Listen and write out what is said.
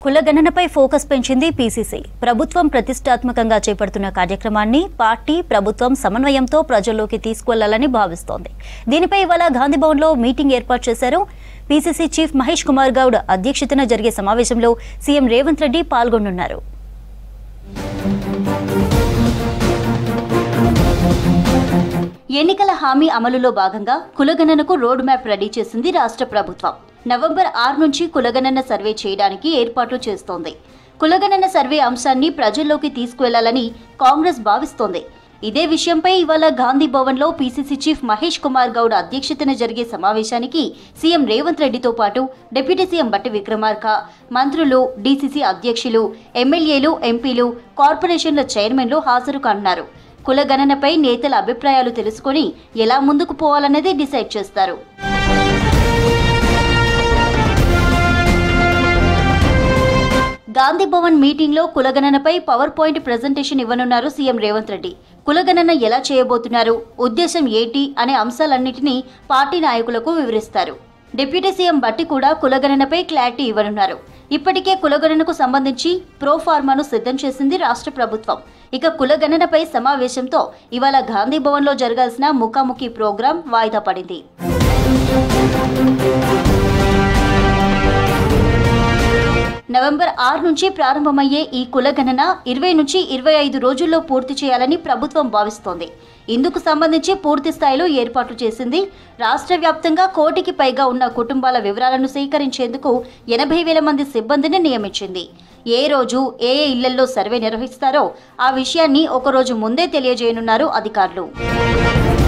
కులగణనపై focus పెంచింది PCC ప్రభుత్వం ప్రతిష్టాత్మకంగా చేపడుతున్న కార్యక్రమాన్ని పార్టీ ప్రభుత్వం సమన్వయంతో ప్రజల్లోకి తీసుకువెళ్లాలని భావిస్తోంది దీనిపై ఇవాళ గాంధీభవన్లో మీటింగ్ ఏర్పాటు చేశారు పీసీసీ చీఫ్ మహేష్ కుమార్ గౌడ్ అధ్యక్షతన జరిగే సమావేశంలో సీఎం రేవంత్ రెడ్డి పాల్గొనున్నారు ఎన్నికల హామీ అమలులో భాగంగా కులగణనకు రోడ్ మ్యాప్ రెడీ చేసింది రాష్ట్ర ప్రభుత్వం నవంబర్ ఆరు నుంచి కులగణన సర్వే చేయడానికి ఏర్పాట్లు చేస్తోంది కులగణన సర్వే అంశాన్ని ప్రజల్లోకి తీసుకువెళ్లాలని కాంగ్రెస్ భావిస్తోంది ఇదే విషయంపై ఇవాళ గాంధీ భవన్లో పీసీసీ చీఫ్ మహేష్ కుమార్ గౌడ్ అధ్యక్షతన జరిగే సమావేశానికి సీఎం రేవంత్ రెడ్డితో పాటు డిప్యూటీ సీఎం బట్టి విక్రమార్క మంత్రులు డీసీసీ అధ్యక్షులు ఎమ్మెల్యేలు ఎంపీలు కార్పొరేషన్ల చైర్మన్లు హాజరు కానున్నారు కుల గణనపై నేతల అభిప్రాయాలు తెలుసుకొని ఎలా ముందుకు పోవాలనేది డిసైడ్ చేస్తారు గాంధీ భవన్ మీటింగ్లో కులగణనపై పవర్ పాయింట్ ప్రజెంటేషన్ ఇవ్వనున్నారు సీఎం రేవంత్ రెడ్డి కులగణన ఎలా చేయబోతున్నారు ఉద్దేశం ఏంటి అనే అంశాలన్నింటినీ పార్టీ నాయకులకు వివరిస్తారు డిప్యూటీ సీఎం బట్టి కూడా కులగణనపై క్లారిటీ ఇవ్వనున్నారు ఇప్పటికే కులగణనకు సంబంధించి ప్రో ఫార్మాను సిద్ధం చేసింది రాష్ట్ర ప్రభుత్వం ఇక కులగణనపై సమావేశంతో ఇవాళ గాంధీ భవన్లో జరగాల్సిన ముఖాముఖి ప్రోగ్రాం వాయిదా పడింది నవంబర్ ఆరు నుంచి ప్రారంభమయ్యే ఈ కులగణన ఇరవై నుంచి ఇరవై ఐదు రోజుల్లో పూర్తి చేయాలని ప్రభుత్వం భావిస్తోంది ఇందుకు సంబంధించి పూర్తి స్థాయిలో ఏర్పాట్లు చేసింది రాష్ట్ర వ్యాప్తంగా కోటికి పైగా ఉన్న కుటుంబాల వివరాలను సేకరించేందుకు ఎనభై వేల మంది సిబ్బందిని నియమించింది ఏ రోజు ఏ ఏ ఇళ్లలో సర్వే నిర్వహిస్తారో ఆ విషయాన్ని ఒక రోజు ముందే తెలియజేయనున్నారు అధికారులు